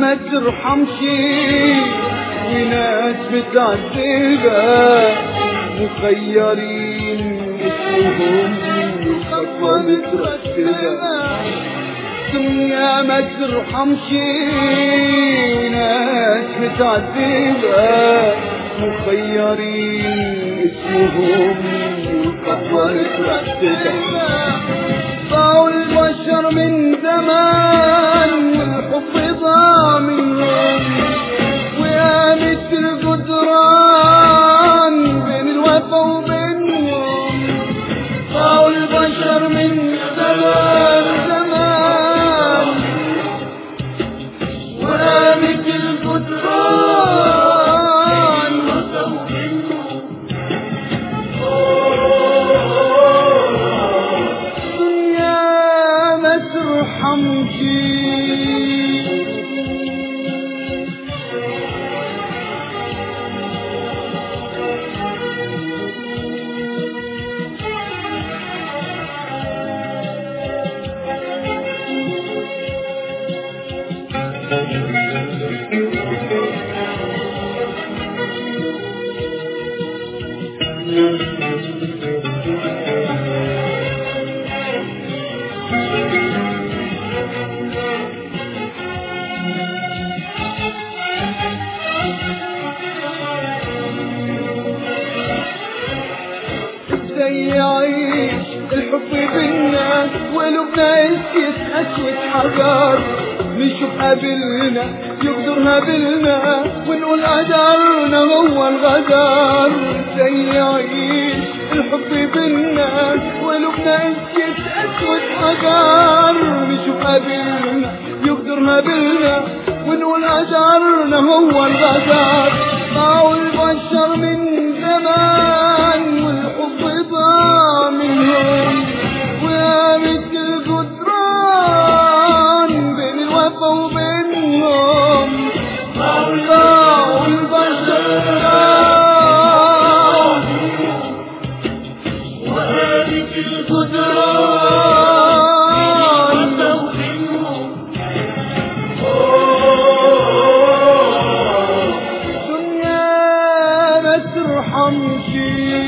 ما ترحمش وناس متعذبة مخيرين اسمهم خطوة مترتبة دنيا ما ترحمش وناس متعذبة مخيرين اسمهم خطوة مترتبة ضاعوا البشر من زمان والحب ضاع منهم وقامت الجدران بين الوفا وبينهم ضاعوا البشر من زمان زمان وقامت الجدران الدنيا ما ترحمش ازاي يعيش الحب بينا ولبنا يسكت اسود حجر نشوف قابلنا يقدر هابلنا ونقول قدرنا هو الغدر ازاي يعيش الحب بينا ولبنا يسكت اسود حجر نشوف قابلنا يقدر هابلنا ونقول قدرنا هو الغدر ضاعوا البشر من زمان والحب ضاع منهم وقامت الجدران بين الوفا وبينهم ضاعوا البشر وقامت الجدران الدنيا ما ترحمش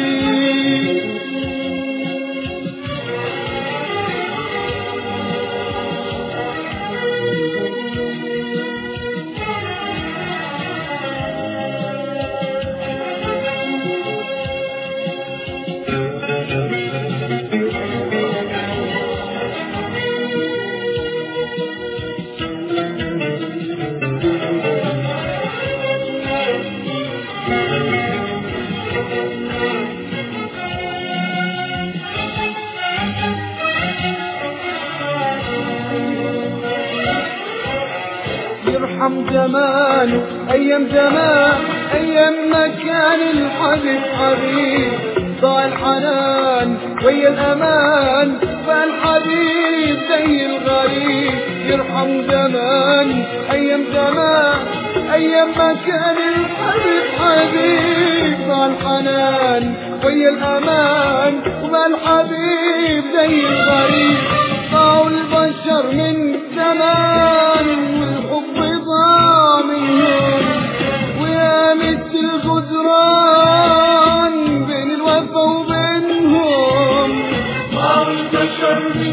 يرحم زمان ايام زمان ايام ما كان الحبيب حبيب ضاع الحنان ويا الامان فالحبيب زي الغريب يرحم زمان ايام زمان ايام ما كان الحبيب حبيب ضاع الحنان ويا الامان وما الحبيب زي الغريب ضاعوا البشر من زمان والحب ضاع منهم وقامت الجدران بين الوفا وبينهم ضاعوا البشر من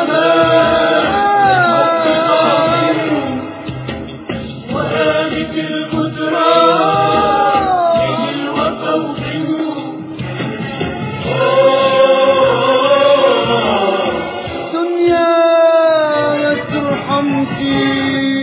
زمان وقامت الجدران بين الوفا وبينهم دنيا ما ترحمش